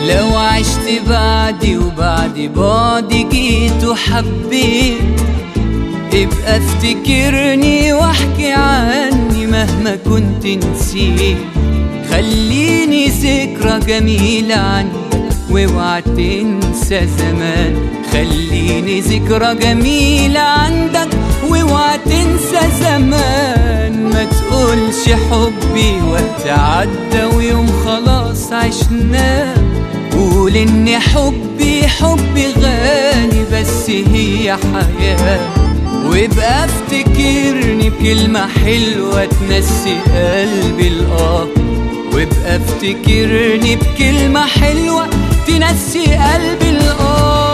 لو عشت بعدي وبعد بعدي جيت وحبيت ابقى افتكرني واحكي عني مهما كنت نسيت خليني ذكرى جميلة عني واوعى تنسى زمان خليني ذكرى جميلة عندك واوعى تنسى زمان ما تقولش حبي وقت عدى ويوم خلاص عشناه قول ان حبي حبي غالي بس هي حياه وابقى افتكرني بكلمة حلوة تنسي قلبي الآه وابقى افتكرني بكلمة حلوة تنسي قلبي الآه